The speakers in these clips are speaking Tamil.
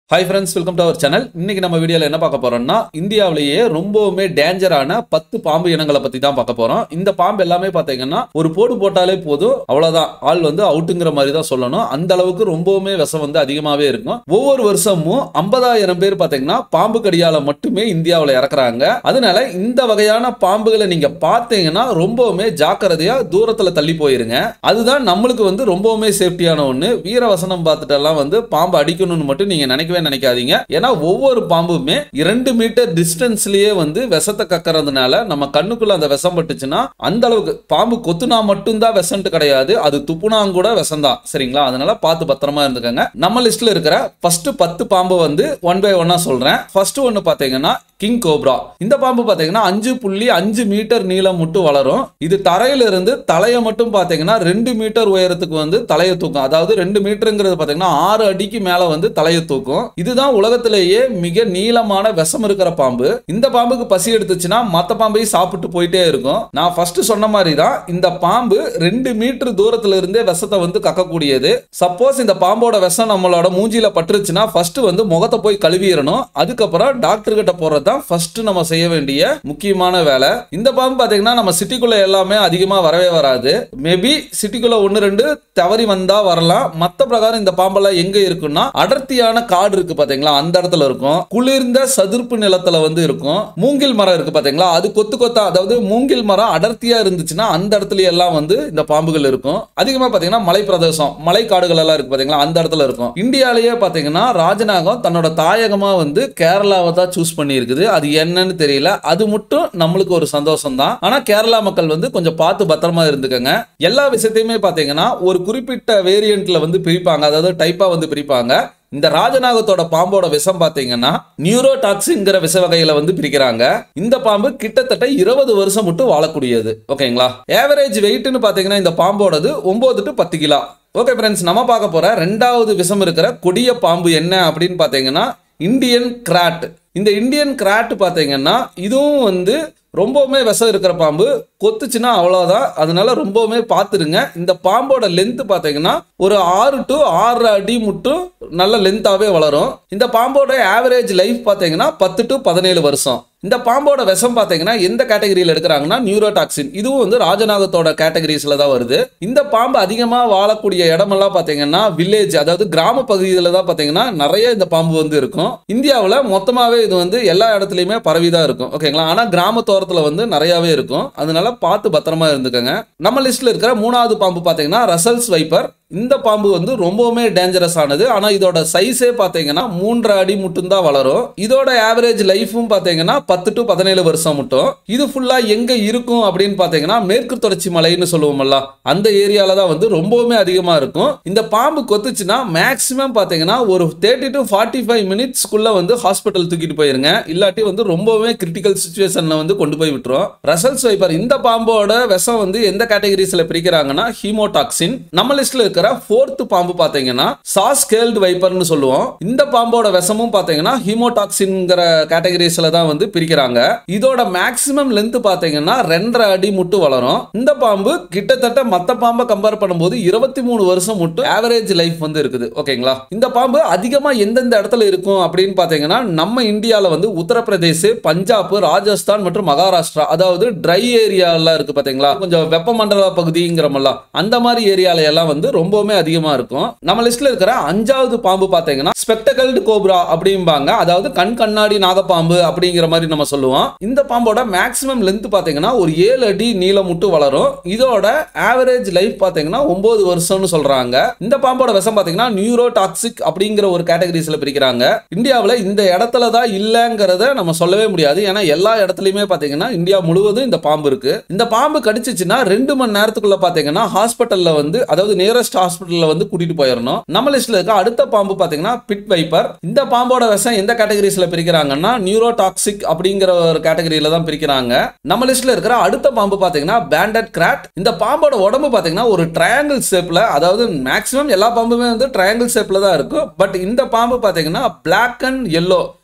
hi friends welcome to our channel இன்னைக்கு நம்ம வீடியோல என்ன பார்க்க போறோம்னா இந்தியாவிலேயே ரொம்பவுமே டேஞ்சரான பத்து பாம்பு இனங்களை பத்தி தான் பார்க்க போறோம் இந்த பாம்பு எல்லாமே பாத்தீங்கன்னா ஒரு போடு போட்டாலே போதும் அவ்வளவுதான் ஆள் வந்து அவுட்டுங்கிற மாதிரி தான் சொல்லணும் அந்த அளவுக்கு ரொம்பவுமே விஷம் வந்து அதிகமாவே இருக்கும் ஒவ்வொரு வருஷமும் ஐம்பதாயிரம் பேர் பாத்தீங்கன்னா பாம்பு கடியால மட்டுமே இந்தியாவில் இறக்குறாங்க அதனால இந்த வகையான பாம்புகளை நீங்க பார்த்தீங்கன்னா ரொம்பவுமே ஜாக்கிரதையா தூரத்துல தள்ளி போயிருங்க அதுதான் நம்மளுக்கு வந்து ரொம்பவுமே சேஃப்டியான ஒண்ணு வீரவசனம் பார்த்துட்டு எல்லாம் வந்து பாம்பு அடிக்கணும்னு மட்டும் நீங்க நினைக்கவே நினைக்காதீங்க ஏன்னா ஒவ்வொரு பாம்புமே இரண்டு மீட்டர் டிஸ்டன்ஸ்லயே வந்து விஷத்தை கக்கறதுனால நம்ம கண்ணுக்குள்ள அந்த விஷம் பட்டுச்சுன்னா அந்த அளவுக்கு பாம்பு கொத்துனா மட்டும்தான் விஷம்ட்டு கிடையாது அது துப்புனாங்க கூட விஷம் தான் சரிங்களா அதனால பார்த்து பத்திரமா இருந்துக்கங்க நம்ம லிஸ்ட்ல இருக்கிற ஃபர்ஸ்ட் பத்து பாம்பு வந்து ஒன் பை ஒன்னா சொல்றேன் ஃபர்ஸ்ட் ஒன்னு பாத்தீங்கன்னா கிங் கோப்ரா இந்த பாம்பு பாத்தீங்கன்னா அஞ்சு புள்ளி அஞ்சு மீட்டர் நீளம் மட்டும் வளரும் இது தரையில இருந்து தலையை மட்டும் பாத்தீங்கன்னா ரெண்டு மீட்டர் உயரத்துக்கு வந்து தலையை தூக்கும் அதாவது ரெண்டு மீட்டருங்கிறது பாத்தீங்கன்னா ஆறு அடிக்கு மேல வந்து தலையை தூக்கும் இதுதான் உலகத்திலேயே மிக நீளமான விஷம் இருக்கிற பாம்பு இந்த பாம்புக்கு பசி எடுத்துச்சுன்னா மத்த பாம்பையும் சாப்பிட்டு போயிட்டே இருக்கும் நான் ஃபர்ஸ்ட் சொன்ன மாதிரி தான் இந்த பாம்பு ரெண்டு மீட்டர் தூரத்துல இருந்தே விஷத்தை வந்து கக்கக்கூடியது சப்போஸ் இந்த பாம்போட விஷம் நம்மளோட மூஞ்சில பட்டுருச்சுன்னா ஃபர்ஸ்ட் வந்து முகத்தை போய் கழுவிடணும் அதுக்கப்புறம் டாக்டர் கிட்ட போறது தான் ஃபர்ஸ்ட் நம்ம செய்ய வேண்டிய முக்கியமான வேலை இந்த பாம்பு பாத்தீங்கன்னா நம்ம சிட்டிக்குள்ள எல்லாமே அதிகமா வரவே வராது மேபி சிட்டிக்குள்ள ஒன்னு ரெண்டு தவறி வந்தா வரலாம் மத்த பிரகாரம் இந்த பாம்பெல்லாம் எங்க இருக்குன்னா அடர்த்தியான காடு இருக்கு பாத்தீங்களா அந்த இடத்துல இருக்கும் குளிர்ந்த சதுர்ப்பு நிலத்துல வந்து இருக்கும் மூங்கில் மரம் இருக்கு பாத்தீங்களா அது கொத்து கொத்தா அதாவது மூங்கில் மரம் அடர்த்தியா இருந்துச்சுன்னா அந்த இடத்துல எல்லாம் வந்து இந்த பாம்புகள் இருக்கும் அதிகமா பாத்தீங்கன்னா மலை பிரதேசம் மலை காடுகள் எல்லாம் இருக்கு பாத்தீங்களா அந்த இடத்துல இருக்கும் இந்தியாலேயே பாத்தீங்கன்னா ராஜநாகம் தன்னோட தாயகமா வந்து கேரளாவை தான் சூஸ் பண்ணி இருக்குது அது என்னன்னு தெரியல அது மட்டும் நம்மளுக்கு ஒரு சந்தோஷம் தான் ஆனா கேரளா மக்கள் வந்து கொஞ்சம் பார்த்து பத்திரமா இருந்துக்கங்க எல்லா விஷயத்தையுமே பாத்தீங்கன்னா ஒரு குறிப்பிட்ட வேரியன்ட்ல வந்து பிரிப்பாங்க அதாவது டைப்பா வந்து பிரிப்பாங்க இந்த ராஜநாகத்தோட பாம்போட விஷம் பாத்தீங்கன்னா நியூரோடாக்சிங்கிற விஷ வகையில வந்து பிரிக்கிறாங்க இந்த பாம்பு கிட்டத்தட்ட இருபது வருஷம் மட்டும் வாழக்கூடியது ஓகேங்களா ஏவரேஜ் வெயிட்னு பாத்தீங்கன்னா இந்த பாம்போடது ஒன்பது டு பத்து கிலோ ஓகே ஃப்ரெண்ட்ஸ் நம்ம பார்க்க போற ரெண்டாவது விஷம் இருக்கிற கொடிய பாம்பு என்ன அப்படின்னு பாத்தீங்கன்னா இந்தியன் கிராட் இந்த இந்தியன் கிராட் பாத்தீங்கன்னா இதுவும் வந்து ரொம்பவுமே விஷம் இருக்கிற பாம்பு கொத்துச்சுன்னா அவ்வளோதான் அதனால ரொம்பவுமே பார்த்துருங்க இந்த பாம்போட லென்த் பார்த்தீங்கன்னா ஒரு ஆறு டு ஆறு அடி மட்டும் நல்ல லென்த்தாகவே வளரும் இந்த பாம்போட ஆவரேஜ் லைஃப் பார்த்தீங்கன்னா பத்து டு பதினேழு வருஷம் இந்த பாம்போட விஷம் பார்த்தீங்கன்னா எந்த கேட்டகரியில் எடுக்கிறாங்கன்னா நியூரோடாக்சின் இதுவும் வந்து ராஜநாகத்தோட கேட்டகரிஸ்ல தான் வருது இந்த பாம்பு அதிகமாக வாழக்கூடிய இடமெல்லாம் பார்த்தீங்கன்னா வில்லேஜ் அதாவது கிராம பகுதியில் தான் பார்த்தீங்கன்னா நிறைய இந்த பாம்பு வந்து இருக்கும் இந்தியாவில் மொத்தமாகவே இது வந்து எல்லா இடத்துலையுமே பரவி தான் இருக்கும் ஓகேங்களா ஆனால் கிராமத்தோரத்தில் வந்து நிறையாவே இருக்கும் அதனால பார்த்து பத்திரமா இருந்துக்கங்க நம்ம லிஸ்ட்ல இருக்கிற மூணாவது பாம்பு பார்த்தீங்கன்னா ரசல்ஸ் வைப்பர் இந்த பாம்பு வந்து ரொம்பவுமே டேஞ்சரஸ் ஆனது ஆனா இதோட சைஸே பாத்தீங்கன்னா மூன்றரை அடி மட்டும் தான் வளரும் இதோட ஆவரேஜ் லைஃபும் பாத்தீங்கன்னா பத்து டு பதினேழு வருஷம் மட்டும் இது ஃபுல்லா எங்க இருக்கும் அப்படின்னு பாத்தீங்கன்னா மேற்கு தொடர்ச்சி மலைன்னு சொல்லுவோம்ல அந்த ஏரியால தான் வந்து ரொம்பவுமே அதிகமா இருக்கும் இந்த பாம்பு கொத்துச்சுன்னா மேக்சிமம் பாத்தீங்கன்னா ஒரு தேர்ட்டி டு ஃபார்ட்டி ஃபைவ் மினிட்ஸ்க்குள்ள வந்து ஹாஸ்பிட்டல் தூக்கிட்டு போயிருங்க இல்லாட்டி வந்து ரொம்பவே கிரிட்டிக்கல் சுச்சுவேஷன்ல வந்து கொண்டு போய் விட்டுரும் ரசல்ஸ் வைப்பர் இந்த பாம்போட விஷம் வந்து எந்த கேட்டகரிஸ்ல பிரிக்கிறாங்கன்னா ஹீமோடாக்சின் நம்ம லிஸ்ட்ல இருக்கிற ஃபோர்த் பாம்பு பாத்தீங்கன்னா சாஸ் கேல்டு வைப்பர்னு சொல்லுவோம் இந்த பாம்போட விஷமும் பாத்தீங்கன்னா ஹீமோடாக்சின்ங்கிற கேட்டகரிஸ்ல தான் வந்து பிரிக்கிறாங்க இதோட மேக்சிமம் லென்த் பாத்தீங்கன்னா ரெண்டரை அடி மட்டும் வளரும் இந்த பாம்பு கிட்டத்தட்ட மத்த பாம்பை கம்பேர் பண்ணும்போது இருபத்தி மூணு வருஷம் மட்டும் ஆவரேஜ் லைஃப் வந்து இருக்குது ஓகேங்களா இந்த பாம்பு அதிகமா எந்தெந்த இடத்துல இருக்கும் அப்படின்னு பாத்தீங்கன்னா நம்ம இந்தியால வந்து உத்தரப்பிரதேஷ் பஞ்சாப் ராஜஸ்தான் மற்றும் மகாராஷ்டிரா அதாவது ட்ரை ஏரியாலாம் இருக்கு பாத்தீங்களா கொஞ்சம் வெப்பமண்டல பகுதிங்கிறமல்ல அந்த மாதிரி ஏரியால எல்லாம் வந்து ரொம்பவுமே அதிகமா இருக்கும் நம்ம லிஸ்ட்ல இருக்கிற அஞ்சாவது பாம்பு பாத்தீங்கன்னா ஸ்பெக்டகல்டு கோப்ரா அப்படிம்பாங்க அதாவது கண் கண்ணாடி நாகப்பாம்பு அப்படிங்கிற மாதிரி நம்ம சொல்லுவோம் இந்த பாம்போட மேக்ஸிமம் லென்த் பாத்தீங்கன்னா ஒரு ஏழு அடி நீளம் மட்டும் வளரும் இதோட ஆவரேஜ் லைஃப் பாத்தீங்கன்னா ஒன்பது வருஷம்னு சொல்றாங்க இந்த பாம்போட விஷம் பாத்தீங்கன்னா நியூரோ டாக்ஸிக் அப்படிங்கிற ஒரு கேட்டகரிஸ்ல பிரிக்கிறாங்க இந்தியாவில் இந்த இடத்துல தான் இல்லைங்கிறத நம்ம சொல்லவே முடியாது ஏன்னா எல்லா இடத்துலயுமே பாத்தீங்கன்னா இந்தியா முழுவதும் இந்த பாம்பு இருக்கு இந்த பாம்பு கடிச்சிச்சுன்னா ரெண்டு மணி நேரத்துக்குள்ள பாத்தீங்கன்னா ஹாஸ்பிட்டல்ல வந்து அதாவது நியரஸ்ட் ஹாஸ்பிட்டல்ல வந்து கூட்டிட்டு போயிடணும் நம்ம லிஸ்ட்ல இருக்க அடுத்த பாம்பு பாத்தீங்கன்னா பிட் வைப்பர் இந்த பாம்போட விஷம் எந்த கேட்டகரிஸ்ல பிரிக்கிறாங்கன்னா நியூரோ டாக்ஸிக் அப்படிங்கிற ஒரு கேட்டகரியில தான் பிரிக்கிறாங்க நம்ம லிஸ்ட்ல இருக்கிற அடுத்த பாம்பு பாத்தீங்கன்னா பேண்டட் கிராட் இந்த பாம்போட உடம்பு பாத்தீங்கன்னா ஒரு ட்ரையாங்கிள் ஷேப்ல அதாவது மேக்ஸிமம் எல்லா பாம்புமே வந்து ட்ரையாங்கிள் ஷேப்ல தான் இருக்கும் பட் இந்த பாம்பு பாத்தீங்கன்னா பிளாக் அண்ட் எல்லோ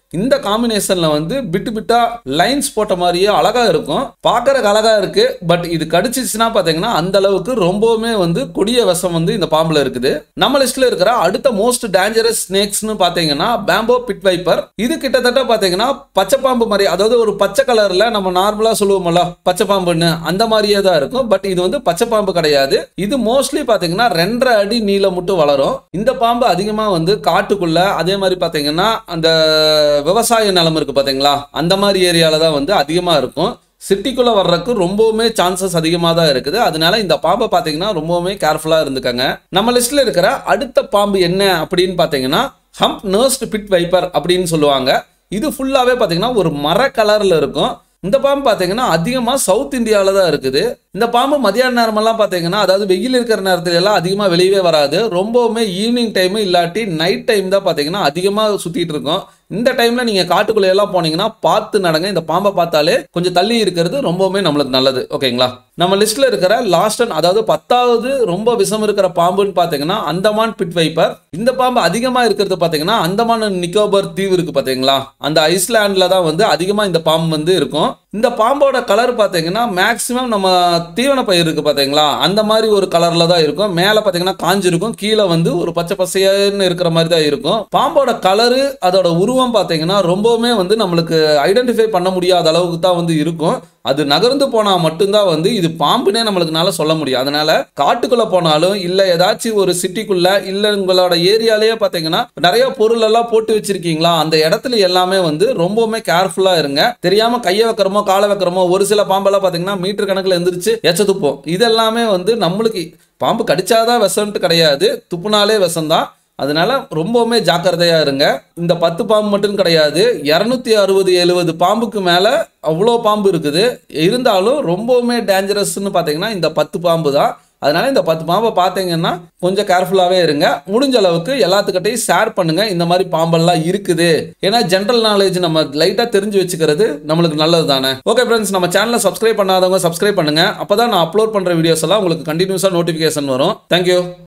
இந்த காம்பினேஷன்ல வந்து பிட்டு பிட்டா லைன்ஸ் போட்ட மாதிரியே அழகா இருக்கும் பார்க்கறதுக்கு அழகா இருக்கு பட் இது கடிச்சிச்சுன்னா பாத்தீங்கன்னா அந்த அளவுக்கு ரொம்பவுமே வந்து கொடிய விஷம் வந்து இந்த பாம்புல இருக்குது நம்ம லிஸ்ட்ல இருக்கிற அடுத்த மோஸ்ட் டேஞ்சரஸ் ஸ்னேக்ஸ்னு பாத்தீங்கன்னா பேம்போ பிட் வைப்பர் இது கிட்டத்தட்ட பாத்தீங்கன்னா பச்சை பாம்பு மாதிரி அதாவது ஒரு பச்சை கலர்ல நம்ம நார்மலா சொல்லுவோம்ல பச்சை பாம்புன்னு அந்த மாதிரியே தான் இருக்கும் பட் இது வந்து பச்சை பாம்பு கிடையாது இது மோஸ்ட்லி பாத்தீங்கன்னா ரெண்டரை அடி நீளம் மட்டும் வளரும் இந்த பாம்பு அதிகமா வந்து காட்டுக்குள்ள அதே மாதிரி பாத்தீங்கன்னா அந்த விவசாய நிலம் இருக்கு பாத்தீங்களா அந்த மாதிரி ஏரியால தான் வந்து அதிகமா இருக்கும் சிட்டிக்குள்ள வர்றதுக்கு ரொம்பவுமே சான்சஸ் அதிகமாக தான் இருக்குது அதனால இந்த பாம்பை பார்த்தீங்கன்னா ரொம்பவுமே கேர்ஃபுல்லாக இருந்துக்கங்க நம்ம லிஸ்ட்ல இருக்கிற அடுத்த பாம்பு என்ன அப்படின்னு பார்த்தீங்கன்னா ஹம்ப் நர்ஸ்ட் பிட் வைப்பர் அப்படின்னு சொல்லுவாங்க இது ஃபுல்லாகவே பார்த்தீங்கன்னா ஒரு மர கலரில் இருக்கும் இந்த பாம்பு பார்த்தீங்கன்னா அதிகமாக சவுத் இந்தியாவில் தான் இருக்குது இந்த பாம்பு மதியான நேரமெல்லாம் பார்த்தீங்கன்னா அதாவது வெயில் இருக்கிற நேரத்துல எல்லாம் அதிகமாக வெளியவே வராது ரொம்பவுமே ஈவினிங் டைமு இல்லாட்டி நைட் டைம் தான் பார்த்தீங்கன்னா அதிகமாக சுற்றிட்டு இருக்கும் இந்த டைம்ல நீங்க காட்டுக்குள்ள எல்லாம் போனீங்கன்னா பார்த்து நடங்க இந்த பாம்பை பார்த்தாலே கொஞ்சம் தள்ளி இருக்கிறது ரொம்பவுமே நம்மளுக்கு நல்லது ஓகேங்களா நம்ம லிஸ்ட்ல இருக்கிற லாஸ்ட் அண்ட் அதாவது பத்தாவது ரொம்ப விஷம் இருக்கிற பாம்புன்னு பாத்தீங்கன்னா அந்தமான் பிட் வைப்பர் இந்த பாம்பு அதிகமா இருக்கிறது பாத்தீங்கன்னா அந்தமான் and நிக்கோபர் தீவு இருக்கு பாத்தீங்களா அந்த ஐஸ்லாண்ட்ல தான் வந்து அதிகமா இந்த பாம்பு வந்து இருக்கும் இந்த பாம்போட கலர் பாத்தீங்கன்னா மேக்சிமம் நம்ம தீவன பயிர் இருக்கு பாத்தீங்களா அந்த மாதிரி ஒரு கலர்ல தான் இருக்கும் மேல பாத்தீங்கன்னா காஞ்சிருக்கும் கீழே வந்து ஒரு பச்சை பசையன்னு இருக்கிற மாதிரி தான் இருக்கும் பாம்போட கலரு அதோட உருவம் பாத்தீங்கன்னா ரொம்பவுமே வந்து நம்மளுக்கு ஐடென்டிஃபை பண்ண முடியாத அளவுக்கு தான் வந்து இருக்கும் அது நகர்ந்து போனா மட்டும்தான் வந்து இது பாம்புனே நம்மளுக்குனால சொல்ல முடியும் அதனால காட்டுக்குள்ள போனாலும் இல்ல ஏதாச்சும் ஒரு சிட்டிக்குள்ள இல்ல உங்களோட ஏரியாலேயே பாத்தீங்கன்னா நிறைய பொருள் எல்லாம் போட்டு வச்சிருக்கீங்களா அந்த இடத்துல எல்லாமே வந்து ரொம்பவுமே கேர்ஃபுல்லா இருங்க தெரியாம கையை வைக்கிறோமோ காலை வைக்கிறோமோ ஒரு சில பாம்பெல்லாம் பாத்தீங்கன்னா மீட்டர் கணக்குல எந்திரிச்சு எச்ச துப்போம் இதெல்லாமே வந்து நம்மளுக்கு பாம்பு கடிச்சாதான் விஷம்ட்டு கிடையாது துப்புனாலே விஷம்தான் அதனால ரொம்பவுமே ஜாக்கிரதையா இருங்க இந்த பத்து பாம்பு மட்டும் கிடையாது இரநூத்தி அறுபது எழுபது பாம்புக்கு மேல அவ்வளோ பாம்பு இருக்குது இருந்தாலும் ரொம்பவுமே டேஞ்சரஸ்ன்னு பார்த்தீங்கன்னா இந்த பத்து பாம்பு தான் அதனால இந்த பத்து பாம்பை பார்த்தீங்கன்னா கொஞ்சம் கேர்ஃபுல்லாகவே இருங்க முடிஞ்ச அளவுக்கு எல்லாத்துக்கிட்டையும் ஷேர் பண்ணுங்க இந்த மாதிரி பாம்பெல்லாம் இருக்குது ஏன்னா ஜென்ரல் நாலேஜ் நம்ம லைட்டாக தெரிஞ்சு வச்சுக்கிறது நம்மளுக்கு நல்லது தானே ஓகே ஃப்ரெண்ட்ஸ் நம்ம சேனலை சப்ஸ்கிரைப் பண்ணாதவங்க சப்ஸ்கிரைப் பண்ணுங்க அப்பதான் நான் அப்லோட் பண்ற வீடியோஸ் எல்லாம் உங்களுக்கு கண்டினியூஸாக நோட்டிஃபிகேஷன் வரும் தேங்க்யூ